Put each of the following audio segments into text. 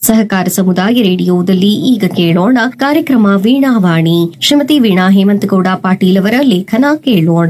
ಸಹಕಾರ ಸಮುದಾಯ ರೇಡಿಯೋದಲ್ಲಿ ಈಗ ಕೇಳೋಣ ಕಾರ್ಯಕ್ರಮ ವೀಣಾವಾಣಿ ಶ್ರೀಮತಿ ವೀಣಾ ಹೇಮಂತಗೌಡ ಪಾಟೀಲ್ ಅವರ ಲೇಖನ ಕೇಳೋಣ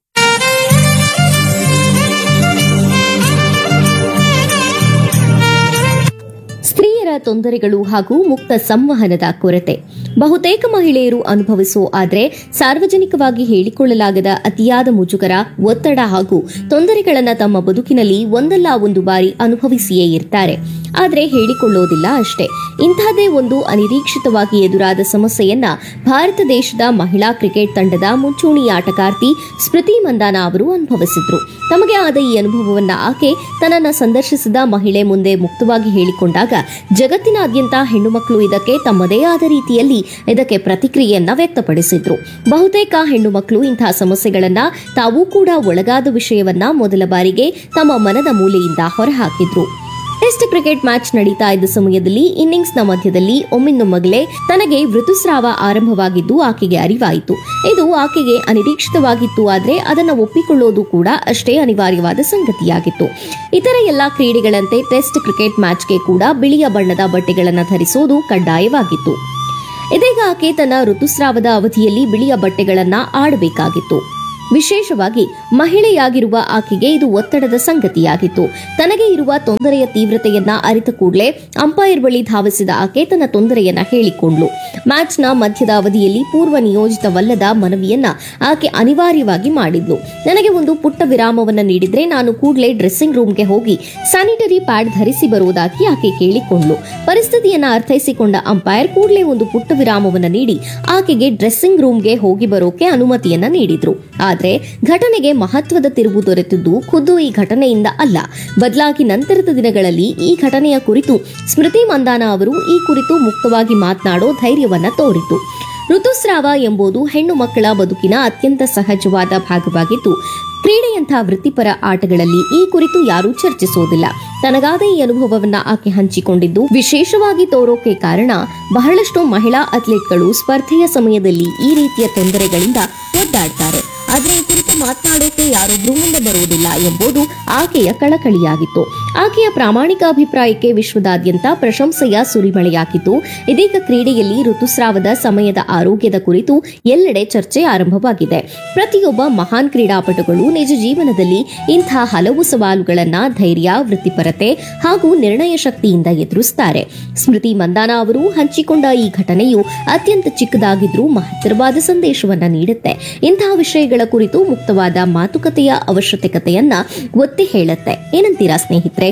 ಸ್ತ್ರೀಯರ ತೊಂದರೆಗಳು ಹಾಗೂ ಮುಕ್ತ ಸಂವಹನದ ಕೊರತೆ ಬಹುತೇಕ ಮಹಿಳೆಯರು ಅನುಭವಿಸುವ ಆದರೆ ಸಾರ್ವಜನಿಕವಾಗಿ ಹೇಳಿಕೊಳ್ಳಲಾಗದ ಅತಿಯಾದ ಮುಜುಗರ ಒತ್ತಡ ಹಾಗೂ ತೊಂದರೆಗಳನ್ನು ತಮ್ಮ ಬದುಕಿನಲ್ಲಿ ಒಂದಲ್ಲ ಒಂದು ಬಾರಿ ಅನುಭವಿಸಿಯೇ ಇರ್ತಾರೆ ಆದರೆ ಹೇಳಿಕೊಳ್ಳೋದಿಲ್ಲ ಅಷ್ಟೇ ಇಂತಹದೇ ಒಂದು ಅನಿರೀಕ್ಷಿತವಾಗಿ ಎದುರಾದ ಸಮಸ್ಯೆಯನ್ನ ಭಾರತ ದೇಶದ ಮಹಿಳಾ ಕ್ರಿಕೆಟ್ ತಂಡದ ಮುಂಚೂಣಿ ಆಟಗಾರ್ತಿ ಸ್ಮೃತಿ ಮಂದಾನ ಅವರು ಅನುಭವಿಸಿದ್ರು ತಮಗೆ ಆದ ಈ ಅನುಭವವನ್ನ ಆಕೆ ತನ್ನನ್ನ ಸಂದರ್ಶಿಸಿದ ಮಹಿಳೆ ಮುಂದೆ ಮುಕ್ತವಾಗಿ ಹೇಳಿಕೊಂಡಾಗ ಜಗತ್ತಿನಾದ್ಯಂತ ಹೆಣ್ಣು ಮಕ್ಕಳು ಇದಕ್ಕೆ ತಮ್ಮದೇ ಆದ ರೀತಿಯಲ್ಲಿ ಇದಕ್ಕೆ ಪ್ರತಿಕ್ರಿಯೆಯನ್ನ ವ್ಯಕ್ತಪಡಿಸಿದ್ರು ಬಹುತೇಕ ಹೆಣ್ಣು ಮಕ್ಕಳು ಇಂತಹ ಸಮಸ್ಯೆಗಳನ್ನ ತಾವೂ ಕೂಡ ಒಳಗಾದ ವಿಷಯವನ್ನ ಮೊದಲ ಬಾರಿಗೆ ತಮ್ಮ ಮನದ ಮೂಲೆಯಿಂದ ಹೊರಹಾಕಿದ್ರು ಟೆಸ್ಟ್ ಕ್ರಿಕೆಟ್ ಮ್ಯಾಚ್ ನಡೀತಾ ಇದ್ದ ಸಮಯದಲ್ಲಿ ಇನ್ನಿಂಗ್ಸ್ನ ಮಧ್ಯದಲ್ಲಿ ಒಮ್ಮಿಂದೊಮ್ಮಗಲೇ ತನಗೆ ಋತುಸ್ರಾವ ಆರಂಭವಾಗಿದ್ದು ಆಕೆಗೆ ಅರಿವಾಯಿತು ಇದು ಆಕೆಗೆ ಅನಿರೀಕ್ಷಿತವಾಗಿತ್ತು ಆದರೆ ಅದನ್ನು ಒಪ್ಪಿಕೊಳ್ಳೋದು ಕೂಡ ಅಷ್ಟೇ ಅನಿವಾರ್ಯವಾದ ಸಂಗತಿಯಾಗಿತ್ತು ಇತರ ಎಲ್ಲಾ ಕ್ರೀಡೆಗಳಂತೆ ಟೆಸ್ಟ್ ಕ್ರಿಕೆಟ್ ಮ್ಯಾಚ್ಗೆ ಕೂಡ ಬಿಳಿಯ ಬಣ್ಣದ ಬಟ್ಟೆಗಳನ್ನು ಧರಿಸೋದು ಕಡ್ಡಾಯವಾಗಿತ್ತು ಇದೀಗ ಆಕೆ ತನ್ನ ಋತುಸ್ರಾವದ ಅವಧಿಯಲ್ಲಿ ಬಿಳಿಯ ಬಟ್ಟೆಗಳನ್ನ ಆಡಬೇಕಾಗಿತ್ತು ವಿಶೇಷವಾಗಿ ಮಹಿಳೆಯಾಗಿರುವ ಆಕೆಗೆ ಇದು ಒತ್ತಡದ ಸಂಗತಿಯಾಗಿತ್ತು ತನಗೆ ಇರುವ ತೊಂದರೆಯ ತೀವ್ರತೆಯನ್ನ ಅರಿತ ಕೂಡಲೇ ಅಂಪೈರ್ ಬಳಿ ಧಾವಿಸಿದ ಆಕೆ ತನ್ನ ತೊಂದರೆಯನ್ನ ಹೇಳಿಕೊಂಡ್ಲು ಮ್ಯಾಚ್ನ ಮಧ್ಯದ ಅವಧಿಯಲ್ಲಿ ಪೂರ್ವ ನಿಯೋಜಿತವಲ್ಲದ ಮನವಿಯನ್ನ ಆಕೆ ಅನಿವಾರ್ಯವಾಗಿ ಮಾಡಿದ್ಲು ನನಗೆ ಒಂದು ಪುಟ್ಟ ವಿರಾಮವನ್ನ ನೀಡಿದ್ರೆ ನಾನು ಕೂಡಲೇ ಡ್ರೆಸ್ಸಿಂಗ್ ರೂಮ್ಗೆ ಹೋಗಿ ಸ್ಯಾನಿಟರಿ ಪ್ಯಾಡ್ ಧರಿಸಿ ಬರುವುದಾಗಿ ಆಕೆ ಕೇಳಿಕೊಂಡ್ಲು ಪರಿಸ್ಥಿತಿಯನ್ನ ಅರ್ಥೈಸಿಕೊಂಡ ಅಂಪೈರ್ ಕೂಡಲೇ ಒಂದು ಪುಟ್ಟ ವಿರಾಮವನ್ನ ನೀಡಿ ಆಕೆಗೆ ಡ್ರೆಸ್ಸಿಂಗ್ ರೂಮ್ಗೆ ಹೋಗಿ ಬರೋಕೆ ಅನುಮತಿಯನ್ನ ನೀಡಿದ್ರು ಆದ್ರೆ ಘಟನೆಗೆ ಮಹತ್ವದ ತಿರುವು ದೊರೆತಿದ್ದು ಖುದ್ದು ಈ ಘಟನೆಯಿಂದ ಅಲ್ಲ ಬದಲಾಗಿ ನಂತರದ ದಿನಗಳಲ್ಲಿ ಈ ಘಟನೆಯ ಕುರಿತು ಸ್ಮೃತಿ ಮಂದಾನ ಅವರು ಈ ಕುರಿತು ಮುಕ್ತವಾಗಿ ಮಾತನಾಡೋ ಧೈರ್ಯವನ್ನ ತೋರಿತು ಋತುಸ್ರಾವ ಎಂಬುದು ಹೆಣ್ಣು ಮಕ್ಕಳ ಬದುಕಿನ ಅತ್ಯಂತ ಸಹಜವಾದ ಭಾಗವಾಗಿದ್ದು ಕ್ರೀಡೆಯಂಥ ವೃತ್ತಿಪರ ಆಟಗಳಲ್ಲಿ ಈ ಕುರಿತು ಯಾರೂ ಚರ್ಚಿಸೋದಿಲ್ಲ ತನಗಾದ ಈ ಅನುಭವವನ್ನ ಆಕೆ ಹಂಚಿಕೊಂಡಿದ್ದು ವಿಶೇಷವಾಗಿ ತೋರೋಕೆ ಕಾರಣ ಬಹಳಷ್ಟು ಮಹಿಳಾ ಅಥ್ಲೀಟ್ಗಳು ಸ್ಪರ್ಧೆಯ ಸಮಯದಲ್ಲಿ ಈ ರೀತಿಯ ತೊಂದರೆಗಳಿಂದ ಒದ್ದಾಡ್ತಾರೆ ಆದ್ರೆ ಈ ಕುರಿತು ಮಾತನಾಡೋಕೆ ಯಾರೊಬ್ರು ಮುಂದೆ ಬರುವುದಿಲ್ಲ ಎಂಬುದು ಆಕೆಯ ಕಳಕಳಿಯಾಗಿತ್ತು ಆಕೆಯ ಪ್ರಾಮಾಣಿಕ ಅಭಿಪ್ರಾಯಕ್ಕೆ ವಿಶ್ವದಾದ್ಯಂತ ಪ್ರಶಂಸೆಯ ಸುರಿಮಳೆಯಾಗಿದ್ದು ಇದೀಗ ಕ್ರೀಡೆಯಲ್ಲಿ ಋತುಸ್ರಾವದ ಸಮಯದ ಆರೋಗ್ಯದ ಕುರಿತು ಎಲ್ಲೆಡೆ ಚರ್ಚೆ ಆರಂಭವಾಗಿದೆ ಪ್ರತಿಯೊಬ್ಬ ಮಹಾನ್ ಕ್ರೀಡಾಪಟುಗಳು ನಿಜ ಜೀವನದಲ್ಲಿ ಇಂಥ ಹಲವು ಸವಾಲುಗಳನ್ನ ಧೈರ್ಯ ವೃತ್ತಿಪರತೆ ಹಾಗೂ ನಿರ್ಣಯ ಶಕ್ತಿಯಿಂದ ಎದುರಿಸುತ್ತಾರೆ ಸ್ಮೃತಿ ಮಂದಾನ ಅವರು ಹಂಚಿಕೊಂಡ ಈ ಘಟನೆಯು ಅತ್ಯಂತ ಚಿಕ್ಕದಾಗಿದ್ರೂ ಮಹತ್ತರವಾದ ಸಂದೇಶವನ್ನ ನೀಡುತ್ತೆ ಇಂತಹ ವಿಷಯಗಳ ಕುರಿತು ಮುಕ್ತವಾದ ಮಾತುಕತೆಯ ಅವಶ್ಯಕತೆಯನ್ನ ಒತ್ತಿ ಹೇಳುತ್ತೆ ಏನಂತೀರಾ ಸ್ನೇಹಿತರೆ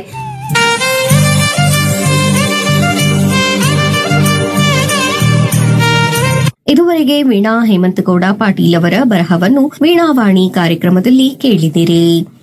ಇದುವರೆಗೆ ವೀಣಾ ಹೇಮಂತಗೌಡ ಪಾಟೀಲ್ ಅವರ ಬರಹವನ್ನು ವೀಣಾವಾಣಿ ಕಾರ್ಯಕ್ರಮದಲ್ಲಿ ಕೇಳಿದಿರಿ